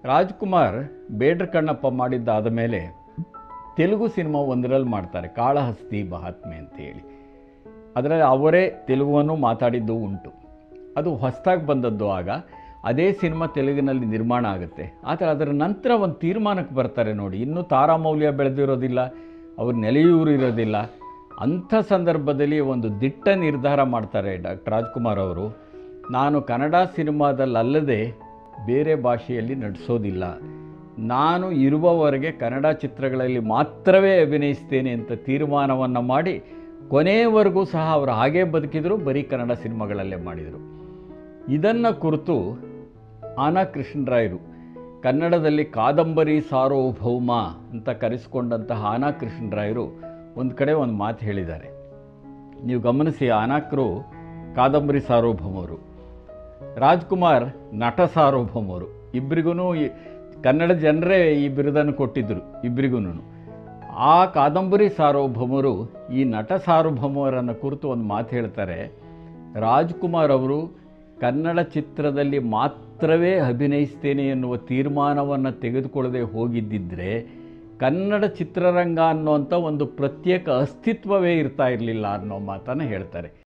ರಾಜ್ಕುಮಾರ್ ಬೇಡ್ರ ಕಣ್ಣಪ್ಪ ಮಾಡಿದ್ದಾದ ಮೇಲೆ ತೆಲುಗು ಸಿನಿಮಾ ಒಂದರಲ್ಲಿ ಮಾಡ್ತಾರೆ ಕಾಳಹಸ್ತಿ ಮಹಾತ್ಮೆ ಅಂತ ಹೇಳಿ ಅದರಲ್ಲಿ ಅವರೇ ತೆಲುಗುವನ್ನು ಮಾತಾಡಿದ್ದು ಉಂಟು ಅದು ಹೊಸದಾಗಿ ಬಂದದ್ದು ಆಗ ಅದೇ ಸಿನಿಮಾ ತೆಲುಗಿನಲ್ಲಿ ನಿರ್ಮಾಣ ಆಗುತ್ತೆ ಆದರೆ ಅದರ ನಂತರ ಒಂದು ತೀರ್ಮಾನಕ್ಕೆ ಬರ್ತಾರೆ ನೋಡಿ ಇನ್ನೂ ತಾರಾಮೌಲ್ಯ ಬೆಳೆದಿರೋದಿಲ್ಲ ಅವ್ರ ನೆಲೆಯೂರು ಇರೋದಿಲ್ಲ ಅಂಥ ಸಂದರ್ಭದಲ್ಲಿ ಒಂದು ದಿಟ್ಟ ನಿರ್ಧಾರ ಮಾಡ್ತಾರೆ ಡಾಕ್ಟರ್ ರಾಜ್ಕುಮಾರ್ ಅವರು ನಾನು ಕನ್ನಡ ಸಿನಿಮಾದಲ್ಲದೆ ಬೇರೆ ಭಾಷೆಯಲ್ಲಿ ನಟಿಸೋದಿಲ್ಲ ನಾನು ಇರುವವರೆಗೆ ಕನ್ನಡ ಚಿತ್ರಗಳಲ್ಲಿ ಮಾತ್ರವೇ ಅಭಿನಯಿಸ್ತೇನೆ ಅಂತ ತೀರ್ಮಾನವನ್ನು ಮಾಡಿ ಕೊನೆಯವರೆಗೂ ಸಹ ಅವರು ಹಾಗೇ ಬದುಕಿದರು ಬರೀ ಕನ್ನಡ ಸಿನಿಮಾಗಳಲ್ಲೇ ಮಾಡಿದರು ಇದನ್ನು ಕುರಿತು ಆನಾ ಕೃಷ್ಣರಾಯರು ಕನ್ನಡದಲ್ಲಿ ಕಾದಂಬರಿ ಸಾರ್ವಭೌಮ ಅಂತ ಕರೆಸಿಕೊಂಡಂತಹ ಆನಾ ಕೃಷ್ಣರಾಯರು ಒಂದು ಕಡೆ ಒಂದು ಮಾತು ಹೇಳಿದ್ದಾರೆ ನೀವು ಗಮನಿಸಿ ಆನಾಕರು ಕಾದಂಬರಿ ಸಾರ್ವಭೌಮರು ರಾಜ್ಕುಮಾರ್ ನಟ ಸಾರ್ವಭೌಮರು ಇಬ್ಬರಿಗೂ ಕನ್ನಡ ಜನರೇ ಈ ಬಿರುದನ್ನು ಕೊಟ್ಟಿದ್ದರು ಇಬ್ಬರಿಗೂ ಆ ಕಾದಂಬರಿ ಸಾರ್ವಭೌಮರು ಈ ನಟ ಸಾರ್ವಭೌಮರನ್ನು ಕುರಿತು ಒಂದು ಮಾತು ಹೇಳ್ತಾರೆ ರಾಜ್ಕುಮಾರ್ ಅವರು ಕನ್ನಡ ಚಿತ್ರದಲ್ಲಿ ಮಾತ್ರವೇ ಅಭಿನಯಿಸ್ತೇನೆ ಎನ್ನುವ ತೀರ್ಮಾನವನ್ನು ತೆಗೆದುಕೊಳ್ಳದೆ ಹೋಗಿದ್ದಿದ್ರೆ ಕನ್ನಡ ಚಿತ್ರರಂಗ ಅನ್ನುವಂಥ ಒಂದು ಪ್ರತ್ಯೇಕ ಅಸ್ತಿತ್ವವೇ ಇರ್ತಾ ಇರಲಿಲ್ಲ ಅನ್ನೋ ಮಾತನ್ನು ಹೇಳ್ತಾರೆ